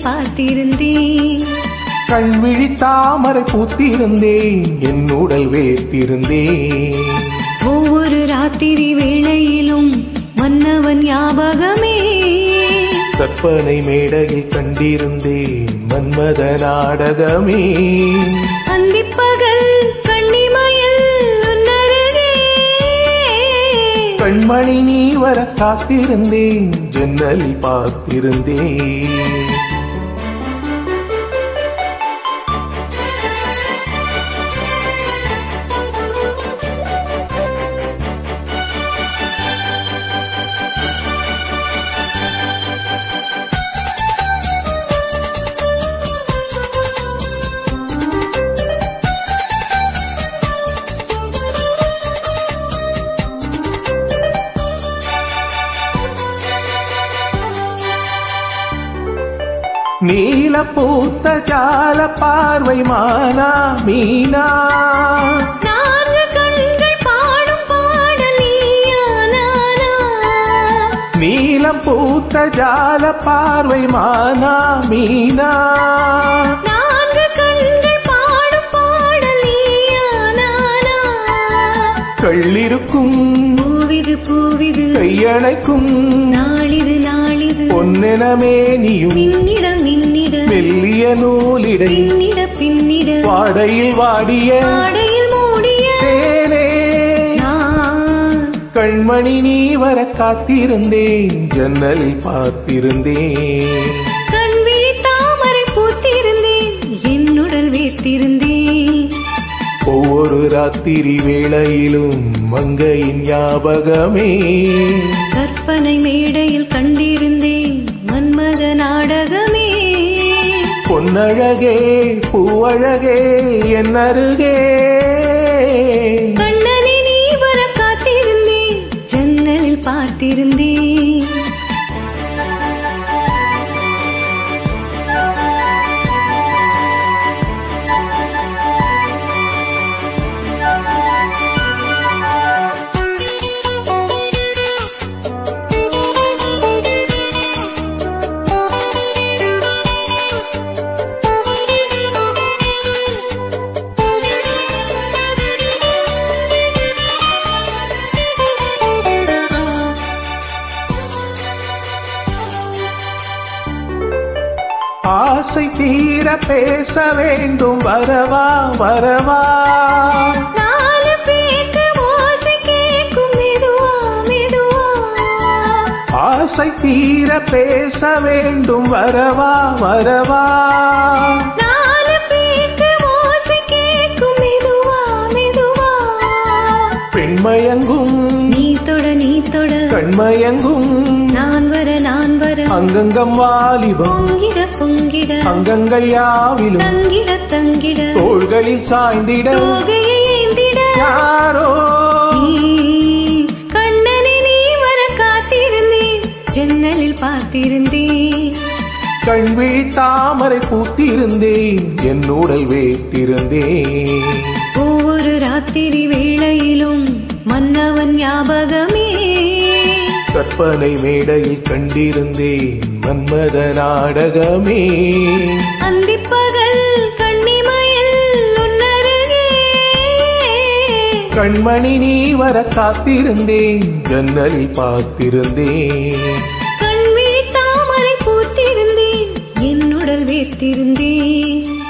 ஜன்னலில் பார்த்திருந்தேன் கண்விழி தாமரை பூத்திருந்தேன் என் உடல் வேர்த்திருந்தேன் ஒவ்வொரு ராத்திரி வேளையிலும் மன்னவன் ஞாபகமே கற்பனை மேடையில் கண்டிருந்தேன் மன்மத நாடகமே அந்திப்பகல் கண்ணிமயில் உன்னருகே கண்மணி நீ வர காத்திருந்தேன் ஜன்னலில் பார்த்திருந்தேன் நீல பூத்த ஜால பார்வை மானா மீனா நான்கு கண்கள் பாடும் பாடல் நீயா நானா நீலம் பூத்த ஜால பார்வை மானா மீனா நான்கு கண்கள் பாடும் பாடல் நீயா நானா கள்ளிருக்கும் பூவிது பூவிது கையணைக்கும் நாளிது நாளிது பொன்னெனமே நீயும் மின்னிட மின்னிட மெல்லிய நூலிடை பின்னிட பின்னிட வாடையில் வாடிய ஆடையில் மூடிய தேனே நான் கண்மணி நீ வர காத்திருந்தேன் ஜன்னலில் பார்த்திருந்தேன் கண் விழி தாமரை பூத்திருந்தேன் என்னுடல் வேர்த்திருந்தேன் ஒவ்வொரு ராத்திரி வேளையிலும் மங்கையின் ஞாபகமே கற்பனை மேடையில் கண்டிருந்தேன் மன்மத நாடகமே பொன்னழகே பூவழகே என் அருகே கண்ணனை நீ வர காத்திருந்தேன் ஜன்னலில் பார்த்திருந்தேன் ஆசை தீர பேச வேண்டும் வரவா வரவா நாலு பேருக்கு ஓசை கேட்கும் மெதுவா மெதுவா ஆசை தீர பேச வேண்டும் வரவா வரவா நாலு பேருக்கு ஓசை கேட்கும் மெதுவா மெதுவா பெண்மயங்கும் நீ தொட நீ தொட கண்மயங்கும் நான் வர நான் வர அங்கங்கம் வாலிபம் பொங்கிட பொங்கிட அங்கங்கள் யாவிலும் தங்கிட தங்கிட தோள்களில் சாய்ந்திட தோகையை ஏந்திட யாரோ நீ கண்ணனை நீ வர காத்திருந்தேன் ஜன்னலில் பார்த்திருந்தேன் கண்விழி தாமரை பூத்திருந்தேன் என் உடல் வேத்திருந்தேன் ஒவ்வொரு ராத்திரி வேளையிலும் மன்னவன் ஞாபகமே கற்பனை மேடையில் கண்டிருந்தேன் மன்மத நாடகமே அந்திப்பகல் கண்ணிமயில் உன்னருகே கண்மணி நீ வர காத்திருந்தேன் ஜன்னலில் பார்த்திருந்தேன் கண் விழி தாமரை பூத்திருந்தேன் என்னுடல் வேர்த்திருந்தேன்